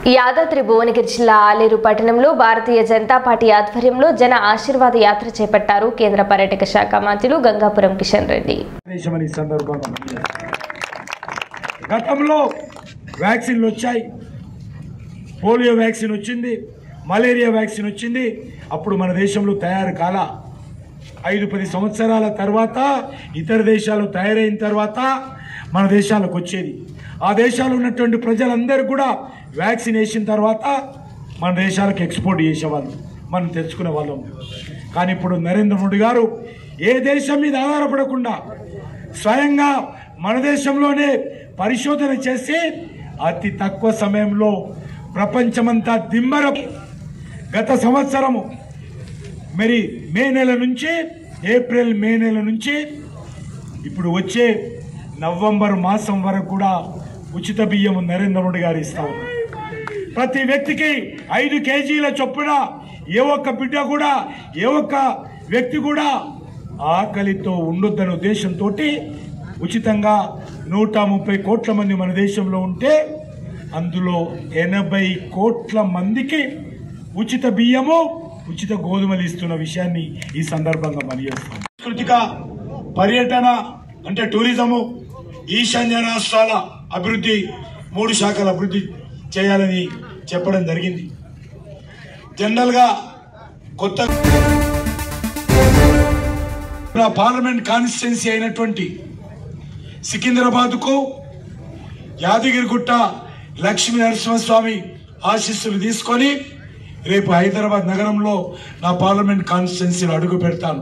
యాదాద్రి భువనగిరి జిల్లా ఆలేరు పట్టణంలో భారతీయ జనతా పార్టీ ఆధ్వర్యంలో జన ఆశీర్వాద యాత్ర చేపట్టారు కేంద్ర పర్యాటక శాఖ మంత్రులు గంగాపురం కిషన్ రెడ్డి దేశమని ఈ సందర్భంగా గతంలో వ్యాక్సిన్లు వచ్చాయి పోలియో వ్యాక్సిన్ వచ్చింది మలేరియా వ్యాక్సిన్ వచ్చింది అప్పుడు మన దేశంలో తయారు కాల ఐదు పది సంవత్సరాల తర్వాత ఇతర దేశాలు తయారైన తర్వాత మన దేశాలకు వచ్చేది ఆ దేశాలు ఉన్నటువంటి ప్రజలందరూ కూడా వ్యాక్సిన్ వేసిన తర్వాత మన దేశాలకు ఎక్స్పోర్ట్ చేసేవాళ్ళు మనం తెచ్చుకునే వాళ్ళం కానీ ఇప్పుడు నరేంద్ర మోడీ గారు ఏ దేశం మీద ఆధారపడకుండా స్వయంగా మన దేశంలోనే పరిశోధన చేసి అతి తక్కువ సమయంలో ప్రపంచమంతా దిమ్మర గత సంవత్సరము మరి మే నెల నుంచి ఏప్రిల్ మే నెల నుంచి ఇప్పుడు వచ్చే నవంబర్ మాసం వరకు కూడా ఉచిత బియ్యం నరేంద్ర మోడీ గారు ఇస్తా ఉన్నారు ప్రతి వ్యక్తికి ఐదు కేజీల చొప్పున ఏ ఒక్క బిడ్డ కూడా ఏ ఒక్క వ్యక్తి కూడా ఆకలితో ఉండొద్దనే ఉద్దేశంతో ఉచితంగా నూట ముప్పై కోట్ల మంది మన దేశంలో ఉంటే అందులో ఎనభై కోట్ల మందికి ఉచిత బియ్యము ఉచిత గోధుమలు ఇస్తున్న విషయాన్ని ఈ సందర్భంగా మనయేస్తాం సాంస్కృతిక పర్యటన అంటే టూరిజము ఈశాన్య రాష్ట్రాల అభివృద్ధి మూడు శాఖల అభివృద్ధి చేయాలని చెప్పడం జరిగింది జనరల్గా కొత్త నా పార్లమెంట్ కాన్స్టిట్యున్సీ అయినటువంటి సికింద్రాబాద్కు యాదగిరిగుట్ట లక్ష్మీ నరసింహస్వామి ఆశీస్సులు తీసుకొని రేపు హైదరాబాద్ నగరంలో నా పార్లమెంట్ కాన్స్టిట్యున్సీలో అడుగు పెడతాను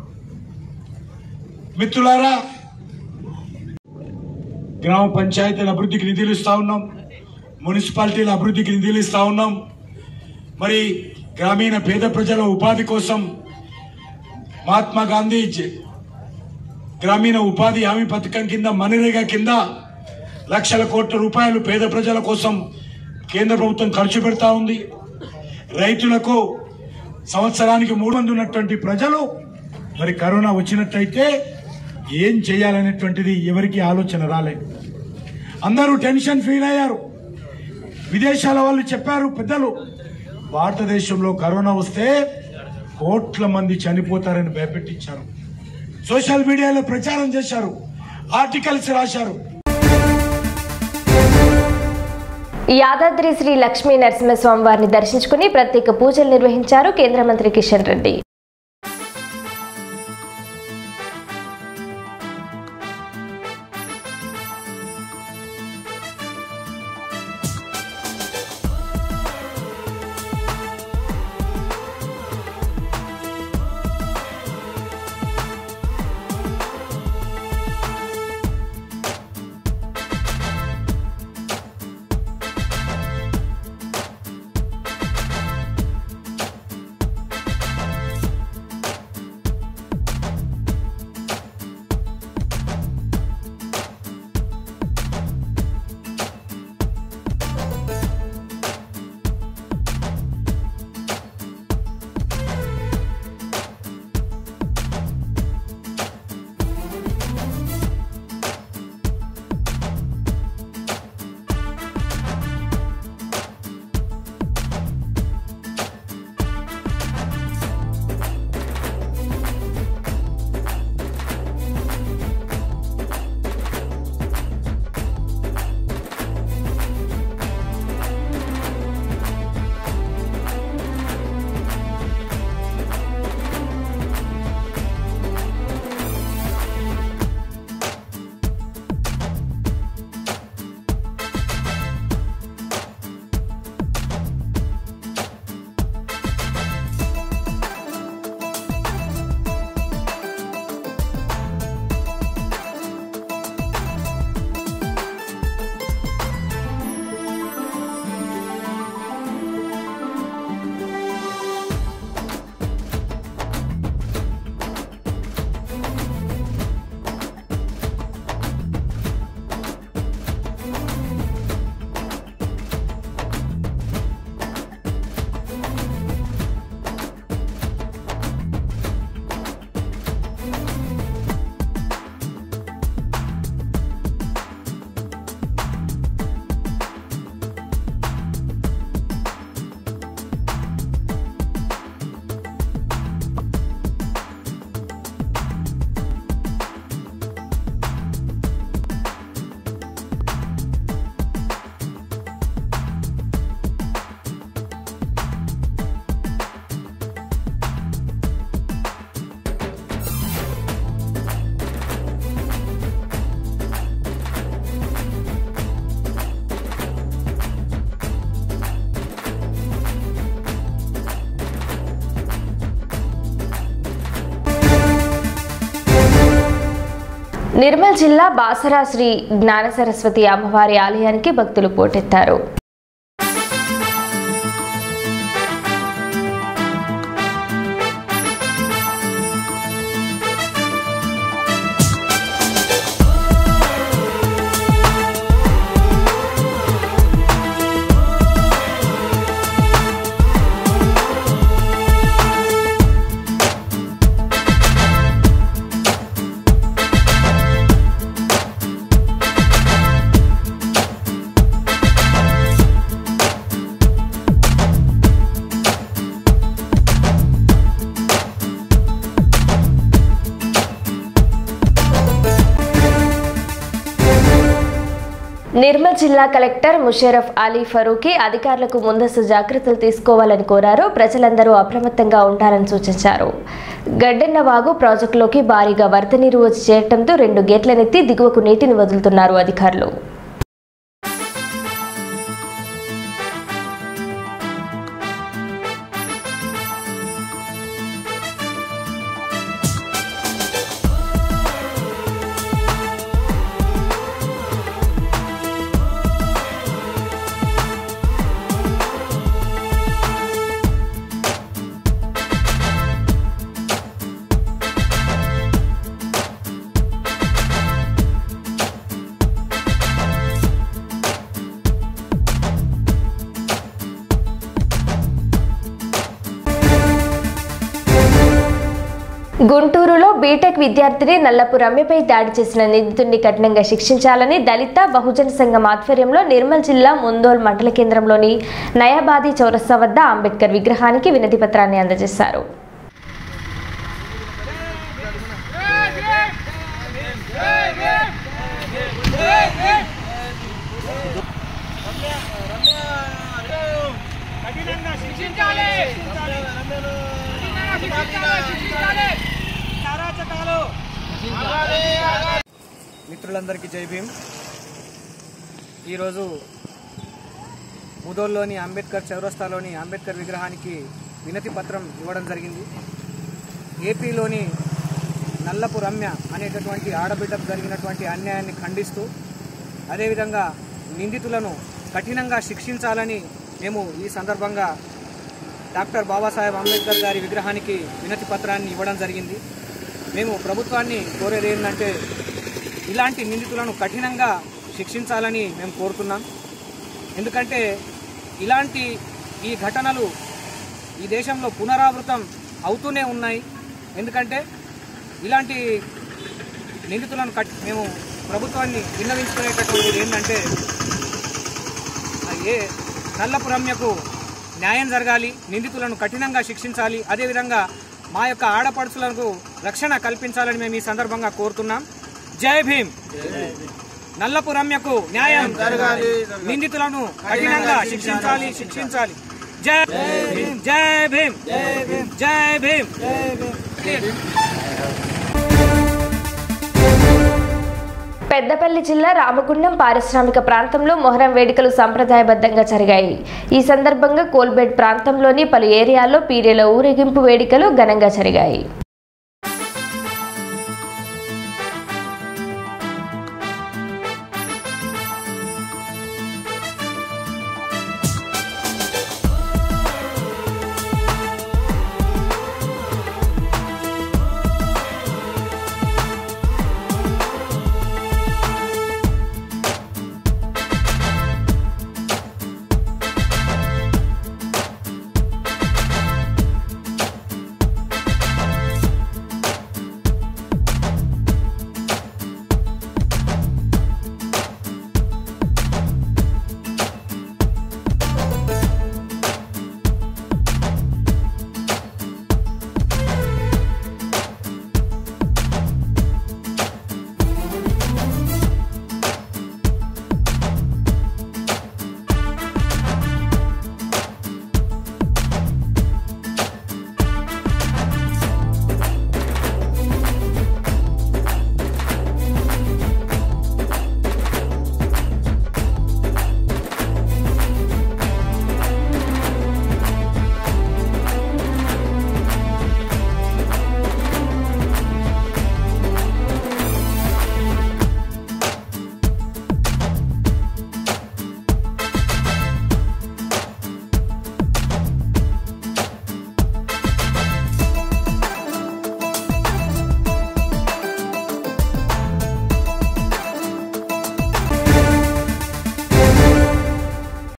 మిత్రులారా గ్రామ పంచాయతీల అభివృద్ధికి నిధులు ఇస్తా ఉన్నాం మున్సిపాలిటీల అభివృద్ధికి నిధులు ఇస్తా ఉన్నాం మరి గ్రామీణ పేద ప్రజల ఉపాధి కోసం మహాత్మా గాంధీ జ- గ్రామీణ ఉపాధి హామీ పథకం కింద మనరేగా కింద లక్షల కోట్ల రూపాయలు పేద ప్రజల కోసం కేంద్ర ప్రభుత్వం ఖర్చు పెడతా ఉంది రైతులకు సంవత్సరానికి మూడు మంది ఉన్నటువంటి ప్రజలు మరి కరోనా వచ్చినట్టయితే ఏం చేయాలనేటువంటిది ఎవరికి ఆలోచన రాలేదు అందరూ టెన్షన్ ఫీల్ అయ్యారు విదేశాల వాళ్ళు చెప్పారు పెద్దలు భారతదేశంలో కరోనా వస్తే కోట్ల మంది చనిపోతారని భయపెట్టించారు సోషల్ మీడియాలో ప్రచారం చేశారు ఆర్టికల్స్ రాశారు యాదాద్రి శ్రీ లక్ష్మీ నరసింహస్వామి వారిని దర్శించుకుని ప్రత్యేక పూజలు నిర్వహించారు కేంద్ర మంత్రి కిషన్ రెడ్డి నిర్మల్ జిల్లా బాసరా శ్రీ జ్ఞాన సరస్వతి అమ్మవారి ఆలయానికి భక్తులు పోటెత్తారు నిర్మల్ జిల్లా కలెక్టర్ ముషరఫ్ అలీ ఫరూకీ అధికారులకు ముందస్తు జాగ్రత్తలు తీసుకోవాలని కోరారు ప్రజలందరూ అప్రమత్తంగా ఉండాలని సూచించారు గడ్డెన్న వాగు ప్రాజెక్టులోకి భారీగా వరద నీరు వచ్చి చేరటంతో రెండు గేట్లనెత్తి దిగువకు నీటిని వదులుతున్నారు అధికారులు గుంటూరులో బీటెక్ విద్యార్థిని నల్లపు రమ్యపై దాడి చేసిన నిందితుడిని కఠినంగా శిక్షించాలని దళిత బహుజన సంఘం ఆధ్వర్యంలో నిర్మల్ జిల్లా ముందోల్ మండల కేంద్రంలోని నయాబాది చౌరస్తా వద్ద అంబేద్కర్ విగ్రహానికి వినతి పత్రాన్ని అందజేశారు కఠినంగా శిక్షించాలి కఠినంగా శిక్షించాలి శిక్షించాలి అరాచకాలు మిత్రులందరికీ జై భీమ్ ఈరోజు ముదోల్లోని అంబేద్కర్ చౌరస్తాలోని అంబేద్కర్ విగ్రహానికి వినతి పత్రం ఇవ్వడం జరిగింది ఏపీలోని నల్లపు రమ్య అనేటటువంటి ఆడబిడ్డకు జరిగినటువంటి అన్యాయాన్ని ఖండిస్తూ అదేవిధంగా నిందితులను కఠినంగా శిక్షించాలని మేము ఈ సందర్భంగా డాక్టర్ బాబాసాహెబ్ అంబేద్కర్ గారి విగ్రహానికి వినతి పత్రాన్ని ఇవ్వడం జరిగింది మేము ప్రభుత్వాన్ని కోరేది ఏంటంటే ఇలాంటి నిందితులను కఠినంగా శిక్షించాలని మేము కోరుతున్నాం ఎందుకంటే ఇలాంటి ఈ ఘటనలు ఈ దేశంలో పునరావృతం అవుతూనే ఉన్నాయి ఎందుకంటే ఇలాంటి నిందితులను కట్ మేము ప్రభుత్వాన్ని విన్నవించుకునేటటువంటిది ఏంటంటే ఆ ఏ నల్లపు రమ్యకు న్యాయం జరగాలి నిందితులను కఠినంగా శిక్షించాలి అదేవిధంగా మా యొక్క ఆడపడుచులకు రక్షణ కల్పించాలని మేము ఈ సందర్భంగా కోరుతున్నాం జై భీమ్ నల్లపు రమ్యకు న్యాయం జరగాలి నిందితులను కఠినంగా శిక్షించాలి శిక్షించాలి జై భీమ్ జై భీమ్ జై భీమ్ పెద్దపల్లి జిల్లా రామగుండం పారిశ్రామిక ప్రాంతంలో మొహరం వేడుకలు సంప్రదాయబద్ధంగా జరిగాయి ఈ సందర్భంగా కోల్బెట్ ప్రాంతంలోని పలు ఏరియాల్లో పీరేల ఊరేగింపు వేడుకలు ఘనంగా జరిగాయి